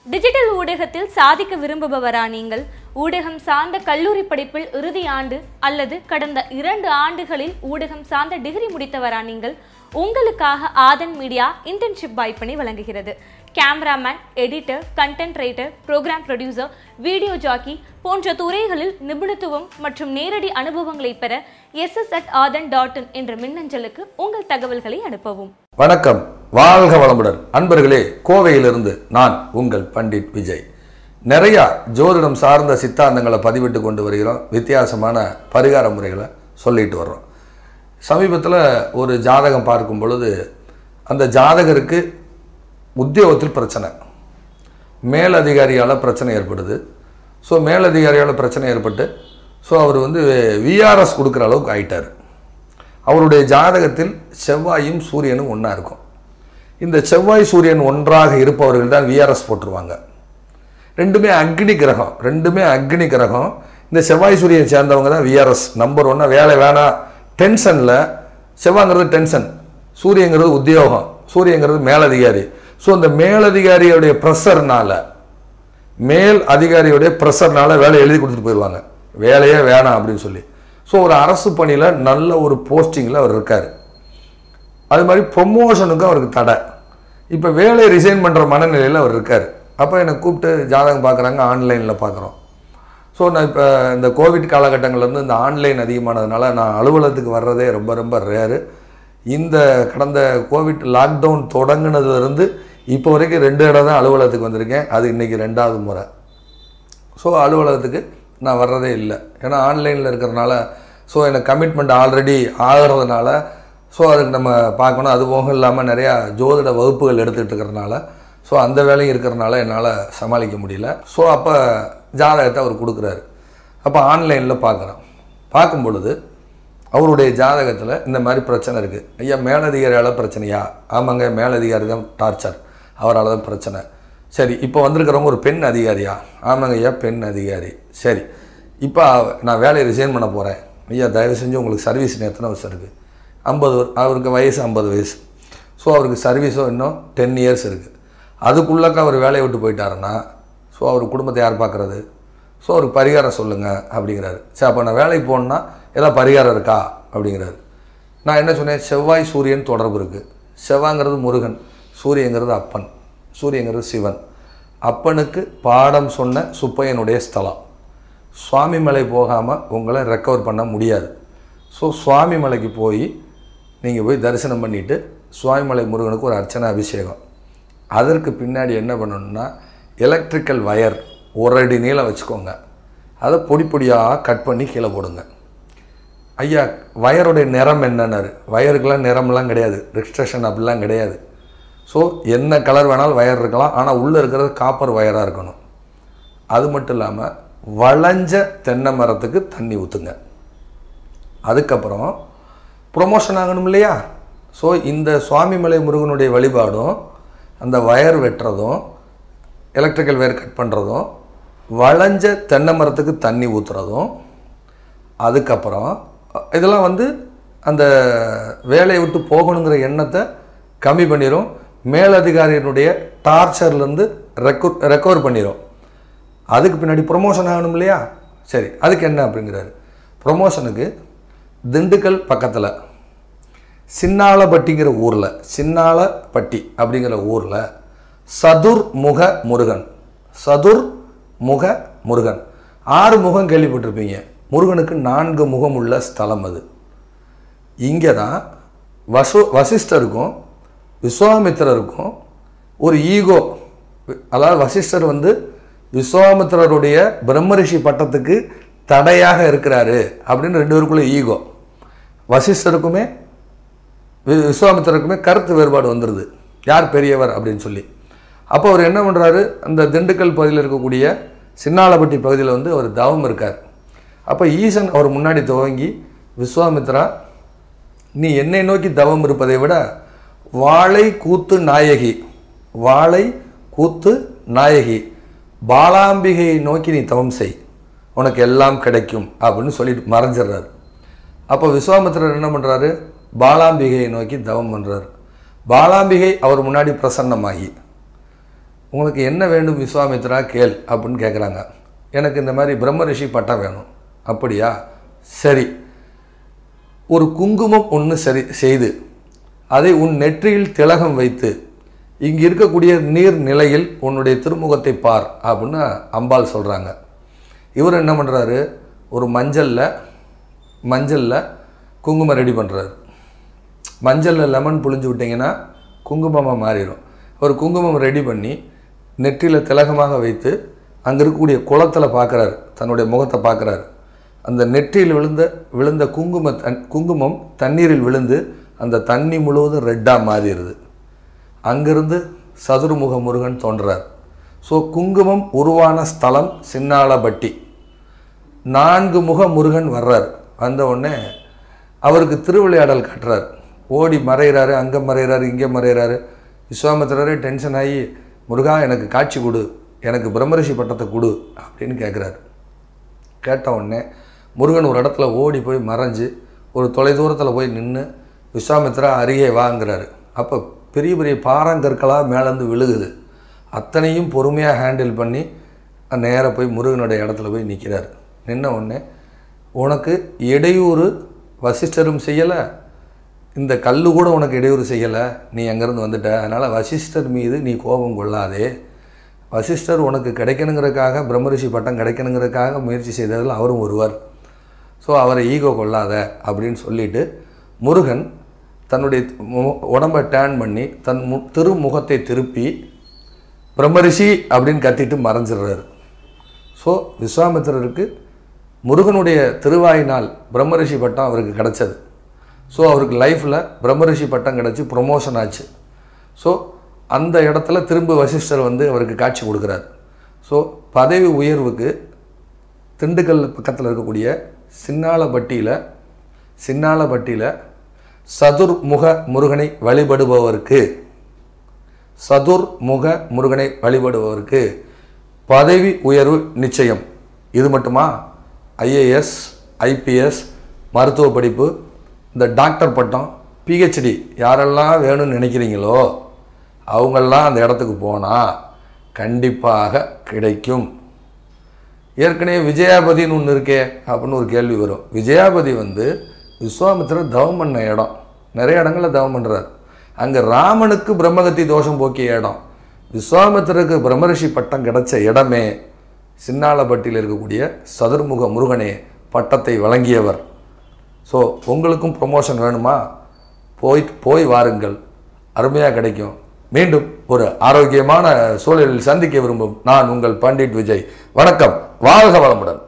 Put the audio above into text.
digital ஊடகத்தில் சாதிக்க விரும்புபவரா நீங்கள் ஊடகம் சார்ந்த கல்லூரி படிப்பில் இறுதி ஆண்டு அல்லது கடந்த இரண்டு ஆண்டுகளில் ஊடகம் சார்ந்த டிகிரி முடித்தவரா நீங்கள் உங்களுக்காக ஆதன் மீடியா இன்டர்ன்ஷிப் வாய்ப்பினை வழங்குகிறது cameraman editor content writer program producer video jockey போன்ற துறைகளில் நிபுணத்துவம் மற்றும் நேரடி அனுபவங்களை பெற SS at Aadhan dot in என்ற மின்னஞ்சலுக்கு உங்கள் தகவல்களை அனுப்பவும் வணக்கம் வாழ்க வளமுடன் அன்பர்களே கோவையிலிருந்து நான் உங்கள் பண்டிட் விஜய் நிறைய ஜோதிடம் சார்ந்த சித்தாந்தங்களை பதிவிட்டு கொண்டு வருகிறோம் வித்தியாசமான பரிகார முறைகளை சொல்லிட்டு வர்றோம் சமீபத்தில் ஒரு ஜாதகம் பார்க்கும் பொழுது அந்த ஜாதகருக்கு உத்தியோகத்தில் பிரச்சனை மேலதிகாரியால் பிரச்சனை ஏற்படுது ஸோ மேலதிகாரியால் பிரச்சனை ஏற்பட்டு ஸோ அவர் வந்து விஆர்எஸ் கொடுக்குற அளவுக்கு ஆயிட்டார் அவருடைய ஜாதகத்தில் செவ்வாயும் சூரியனும் ஒன்றா இருக்கும் இந்த செவ்வாய் சூரியன் ஒன்றாக இருப்பவர்கள் தான் விஆர்எஸ் போட்டுருவாங்க ரெண்டுமே அக்னி கிரகம் ரெண்டுமே அக்னி கிரகம் இந்த செவ்வாய் சூரியன் சேர்ந்தவங்க தான் விஆர்எஸ் நம்பர் ஒன்னா வேலை வேணாம் டென்ஷனில் செவ்வாங்கிறது டென்ஷன் சூரியங்கிறது உத்தியோகம் சூரியங்கிறது மேலதிகாரி ஸோ இந்த மேலதிகாரியுடைய ப்ரெஷர்னால மேல் அதிகாரியுடைய ப்ரெஷர்னால வேலை எழுதி கொடுத்துட்டு போயிடுவாங்க வேலையே வேணாம் அப்படின்னு சொல்லி ஸோ ஒரு அரசு பணியில் நல்ல ஒரு போஸ்டிங்கில் அவர் இருக்கார் அது மாதிரி ப்ரொமோஷனுக்கும் அவருக்கு தடை இப்போ வேலையை ரிசைன் பண்ணுற மனநிலையில் அவர் இருக்கார் அப்போ என்னை கூப்பிட்டு ஜாதகம் பார்க்குறாங்க ஆன்லைனில் பார்க்குறோம் ஸோ நான் இப்போ இந்த கோவிட் காலகட்டங்கள்லேருந்து இந்த ஆன்லைன் அதிகமானதுனால நான் அலுவலகத்துக்கு வர்றதே ரொம்ப ரொம்ப ரேரு இந்த கடந்த கோவிட் லாக்டவுன் தொடங்கினதுலேருந்து இப்போ வரைக்கும் ரெண்டு இடம் தான் அலுவலகத்துக்கு வந்திருக்கேன் அது இன்றைக்கி ரெண்டாவது முறை ஸோ அலுவலகத்துக்கு நான் வர்றதே இல்லை ஏன்னா ஆன்லைனில் இருக்கிறனால ஸோ எனக்கு கமிட்மெண்ட் ஆல்ரெடி ஆகிறதுனால ஸோ அதுக்கு நம்ம பார்க்கணும் அது போக இல்லாமல் நிறையா ஜோதிட வகுப்புகள் எடுத்துகிட்டு இருக்கிறனால ஸோ அந்த வேலையும் இருக்கிறனால என்னால் சமாளிக்க முடியல ஸோ அப்போ ஜாதகத்தை அவர் கொடுக்குறாரு அப்போ ஆன்லைனில் பார்க்குறோம் பார்க்கும் பொழுது அவருடைய ஜாதகத்தில் இந்த மாதிரி பிரச்சனை இருக்குது ஐயா மேலதிகாரியால் பிரச்சனையா ஆமாங்க மேலதிகாரி தான் டார்ச்சர் அவரால் தான் பிரச்சனை சரி இப்போ வந்திருக்கிறவங்க ஒரு பெண் அதிகாரியா ஆமாங்க ஐயா பெண் அதிகாரி சரி இப்போ நான் வேலையை ரிசைன் பண்ண போகிறேன் ஐயா தயவு செஞ்சு உங்களுக்கு சர்வீஸ் எத்தனை வருஷம் இருக்குது ஐம்பது அவருக்கு வயசு ஐம்பது வயசு ஸோ அவருக்கு சர்வீஸும் இன்னும் டென் இயர்ஸ் இருக்குது அதுக்குள்ளக்க அவர் வேலையை விட்டு போயிட்டாருன்னா ஸோ அவர் குடும்பத்தை யார் பார்க்குறது ஸோ அவருக்கு பரிகாரம் சொல்லுங்கள் அப்படிங்கிறாரு சரி அப்போ நான் வேலைக்கு போகணுன்னா ஏதாவது பரிகாரம் இருக்கா அப்படிங்கிறாரு நான் என்ன சொன்னேன் செவ்வாய் சூரியன் தொடர்பு இருக்குது செவ்வாங்கிறது முருகன் சூரியங்கிறது அப்பன் சூரியங்கிறது சிவன் அப்பனுக்கு பாடம் சொன்ன சுப்பையனுடைய ஸ்தலம் சுவாமி மலை போகாமல் உங்களை ரெக்கவர் பண்ண முடியாது ஸோ சுவாமி மலைக்கு போய் நீங்கள் போய் தரிசனம் பண்ணிவிட்டு சுவாமிமலை முருகனுக்கு ஒரு அர்ச்சனை அபிஷேகம் அதற்கு பின்னாடி என்ன பண்ணணும்னா எலக்ட்ரிக்கல் வயர் ஒரு அடி நீளம் வச்சுக்கோங்க அதை பொடி பொடியாக கட் பண்ணி கீழே போடுங்க ஐயா வயருடைய நிறம் என்னன்னாரு வயருக்கெல்லாம் நிறம்லாம் கிடையாது ரெஸ்ட்ரிக்ஷன் அப்படிலாம் கிடையாது ஸோ என்ன கலர் வேணாலும் வயர் இருக்கலாம் ஆனால் உள்ளே இருக்கிறது காப்பர் வயராக இருக்கணும் அது மட்டும் இல்லாமல் வளைஞ்ச தென்னை மரத்துக்கு தண்ணி ஊற்றுங்க அதுக்கப்புறம் ப்ரொமோஷன் ஆகணும் இல்லையா ஸோ இந்த சுவாமிமலை முருகனுடைய வழிபாடும் அந்த வயர் வெட்டுறதும் எலக்ட்ரிக்கல் வயர் கட் பண்ணுறதும் வளைஞ்ச தென்னை மரத்துக்கு தண்ணி ஊற்றுறதும் அதுக்கப்புறம் இதெல்லாம் வந்து அந்த வேலையை விட்டு போகணுங்கிற எண்ணத்தை கம்மி பண்ணிடும் மேலதிகாரியினுடைய டார்ச்சர்லேருந்து ரெக்கு ரெக்கவர் பண்ணிடும் அதுக்கு பின்னாடி ப்ரொமோஷன் ஆகணும் இல்லையா சரி அதுக்கு என்ன அப்படிங்கிறாரு ப்ரொமோஷனுக்கு திண்டுக்கல் பக்கத்தில் சின்னாலப்பட்டிங்கிற ஊரில் சின்னாலப்பட்டி அப்படிங்கிற ஊரில் சதுர் முக முருகன் சதுர் முக முருகன் ஆறு முகம் கேள்விப்பட்டிருப்பீங்க முருகனுக்கு நான்கு முகம் உள்ள ஸ்தலம் அது இங்கே தான் வசு வசிஷ்டருக்கும் விஸ்வாமித்திரருக்கும் ஒரு ஈகோ அதாவது வசிஷ்டர் வந்து விஸ்வாமித்திரருடைய பிரம்மரிஷி பட்டத்துக்கு தடையாக இருக்கிறாரு அப்படின்னு ரெண்டு பேருக்குள்ள ஈகோ வசிஷ்டருக்குமே வி- விஸ்வாமித்திரருக்குமே கருத்து வேறுபாடு வந்துடுது யார் பெரியவர் அப்படின்னு சொல்லி அப்போ அவர் என்ன பண்ணுறாரு அந்த திண்டுக்கல் பகுதியில் இருக்கக்கூடிய சின்னாலப்பட்டி பகுதியில் வந்து அவர் தவம் இருக்கார் அப்போ ஈசன் அவர் முன்னாடி துவங்கி விஸ்வாமித்ரா நீ என்னை நோக்கி தவம் இருப்பதை விட வாளை கூத்து நாயகி வாளை கூத்து நாயகி பாலாம்பிகையை நோக்கி நீ தவம் செய் உனக்கு எல்லாம் கிடைக்கும் அப்படின்னு சொல்லிட்டு மறைஞ்சிடுறாரு அப்போ விஸ்வாமித்திரர் என்ன பண்ணுறாரு பாலாம்பிகையை நோக்கி தவம் பண்ணுறாரு பாலாம்பிகை அவர் முன்னாடி பிரசன்னமாகி உங்களுக்கு என்ன வேண்டும் விஸ்வாமித்ரா கேள் அப்படின்னு கேட்குறாங்க எனக்கு இந்த மாதிரி பிரம்ம ரிஷி பட்டம் வேணும் அப்படியா சரி ஒரு குங்குமம் ஒன்று சரி செய்து அதை உன் நெற்றியில் திலகம் வைத்து இங்கே இருக்கக்கூடிய நீர் நிலையில் உன்னுடைய திருமுகத்தை பார் அப்படின்னு அம்பாள் சொல்கிறாங்க இவர் என்ன பண்ணுறாரு ஒரு மஞ்சளில் மஞ்சளில் குங்குமம் ரெடி பண்ணுறாரு மஞ்சளில் லெமன் புழிஞ்சு விட்டிங்கன்னா குங்குமமாக மாறிடும் ஒரு குங்குமம் ரெடி பண்ணி நெற்றியில் திலகமாக வைத்து அங்கே இருக்கக்கூடிய குளத்தில் பார்க்குறாரு தன்னுடைய முகத்தை பார்க்குறாரு அந்த நெற்றியில் விழுந்த விழுந்த குங்கும தன் குங்குமம் தண்ணீரில் விழுந்து அந்த தண்ணி முழுவதும் ரெட்டாக மாறிடுது அங்கிருந்து சதுர்முக முருகன் தோன்றார் ஸோ குங்குமம் உருவான ஸ்தலம் சின்னாளப்பட்டி நான்கு முக முருகன் வர்றார் வந்த உடனே அவருக்கு திருவிளையாடல் காட்டுறார் ஓடி மறைகிறாரு அங்கே மறைகிறாரு இங்கே மறைகிறாரு விஸ்வாமித்திரரே டென்ஷன் ஆகி முருகா எனக்கு காட்சி கொடு எனக்கு பிரம்மரிஷி பட்டத்தை கொடு அப்படின்னு கேட்குறாரு கேட்ட உடனே முருகன் ஒரு இடத்துல ஓடி போய் மறைஞ்சு ஒரு தொலைதூரத்தில் போய் நின்று விஸ்வாமித்ரா அருகே வாங்குறாரு அப்போ பெரிய பெரிய பாறாங்கற்களாக மேலேருந்து விழுகுது அத்தனையும் பொறுமையாக ஹேண்டில் பண்ணி நேராக போய் முருகனுடைய இடத்துல போய் நிற்கிறார் நின்ன உடனே உனக்கு இடையூறு வசிஷ்டரும் செய்யலை இந்த கல்லு கூட உனக்கு இடையூறு செய்யலை நீ அங்கேருந்து வந்துட்ட அதனால் வசிஷ்டர் மீது நீ கோபம் கொள்ளாதே வசிஷ்டர் உனக்கு கிடைக்கணுங்கிறதுக்காக பிரம்மரிஷி பட்டம் கிடைக்கணுங்கிறதுக்காக முயற்சி செய்ததில் அவரும் ஒருவர் ஸோ அவரை ஈகோ கொள்ளாத அப்படின்னு சொல்லிட்டு முருகன் தன்னுடைய மு- உடம்பை டேன் பண்ணி தன் மு திருமுகத்தை திருப்பி பிரம்மரிஷி அப்படின்னு கத்திட்டு மறைஞ்சிடுறாரு ஸோ விஸ்வாமித்திரருக்கு முருகனுடைய திருவாயினால் பிரம்மரிஷி பட்டம் அவருக்கு கிடைச்சது ஸோ அவருக்கு லைஃப்பில் பிரம்மரிஷி பட்டம் கிடச்சி ப்ரொமோஷன் ஆச்சு ஸோ அந்த இடத்துல திரும்ப வசிஷ்டர் வந்து அவருக்கு காட்சி கொடுக்குறார் ஸோ பதவி உயர்வுக்கு திண்டுக்கல் பக்கத்தில் இருக்கக்கூடிய சின்னாளப்பட்டியில் சின்னாளப்பட்டியில் சதுர்முக முருகனை வழிபடுபவருக்கு சதுர்முக முருகனை வழிபடுபவருக்கு பதவி உயர்வு நிச்சயம் இது மட்டுமா ஐஏஎஸ் ஐபிஎஸ் மருத்துவ படிப்பு இந்த டாக்டர் பட்டம் பிஹெச்டி யாரெல்லாம் வேணும்னு நினைக்கிறீங்களோ அவங்கெல்லாம் அந்த இடத்துக்கு போனால் கண்டிப்பாக கிடைக்கும் ஏற்கனவே விஜயாபதின்னு ஒன்று இருக்கே அப்படின்னு ஒரு கேள்வி வரும் விஜயாபதி வந்து விஸ்வாமித்திரர் தவம் பண்ண இடம் நிறைய இடங்களில் தவம் பண்ணுறார் அங்கே ராமனுக்கு பிரம்மகத்தி தோஷம் போக்கிய இடம் விஸ்வாமித்திரருக்கு பிரம்மரிஷி பட்டம் கிடைச்ச இடமே சின்னாளப்பட்டியில் இருக்கக்கூடிய சதுர்முக முருகனே பட்டத்தை வழங்கியவர் ஸோ உங்களுக்கும் ப்ரொமோஷன் வேணுமா போய் போய் வாருங்கள் அருமையாக கிடைக்கும் மீண்டும் ஒரு ஆரோக்கியமான சூழலில் சந்திக்க விரும்பும் நான் உங்கள் பண்டிட் விஜய் வணக்கம் வாழ்க வளமுடன்